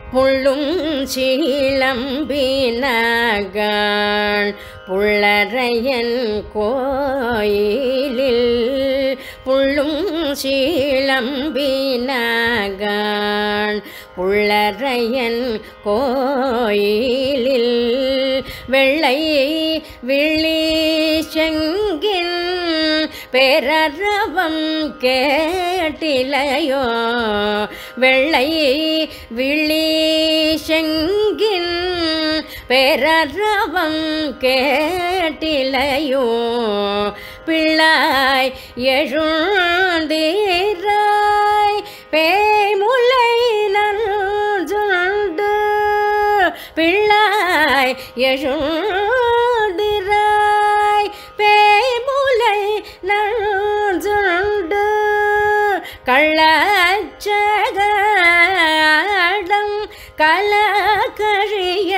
புள்ளும் சீலம்பினகான் புள்ளரையன் கோயிலில் புள்ளும் சீலம்பினகான் புள்ளரையன் கோயிலில் வெள்ளை விழி செங்கின் பேரரவம் கேட்டிலையோ வெள்ளை விழி செங்கின் பேரரவம் கேட்டிலையோ பிள்ளாய் எழுந்தீராய் பேய்முலை நல்சுண்டு பிள்ளாய் எழுந்திராய் பேய்முலை நல்சுண்டு கள்ளச்சகடம் கலக்கழிய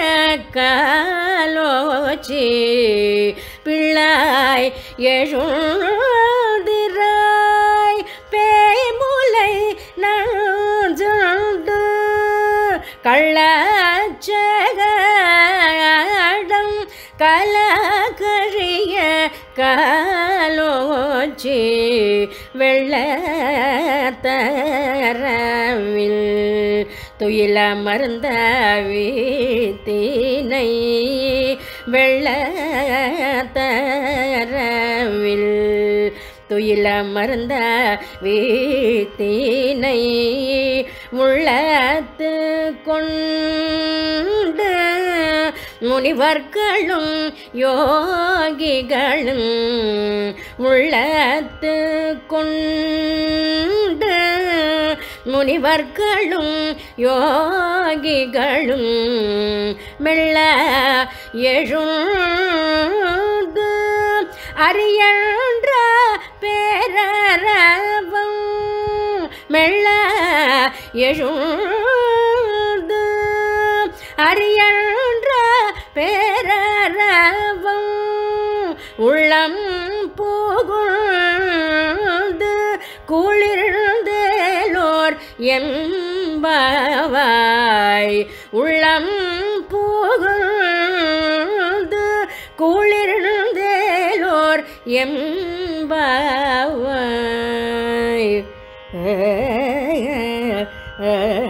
காலோச்சி பிள்ளாய் எழுந்திராய் பேய்முலை நல்சுண்டு கள்ளச்சகடம் கலக்கழிய காலோச்சி வெள்ளத்தரவில் துயில மருந்த வீத்தினை வெள்ளத்தரவில் துயில மருந்த வீத்தினை உள்ளத்து கொண்டு முனிவர்களும் யோகிகளும் உள்ளத்து கொண்டு முனிவர்களும் யோகிகளும் மெல்ல எழுந்து அரியன்ற பேரரவம் மெல்ல எழுந்து அரியன்ற பேரரவம் உள்ளம் புகுந்து குளிர்ந்தேலோர் என்பவாய் உள்ளம் புகுந்து குளிர்ந்தேலோர் என்பவாய்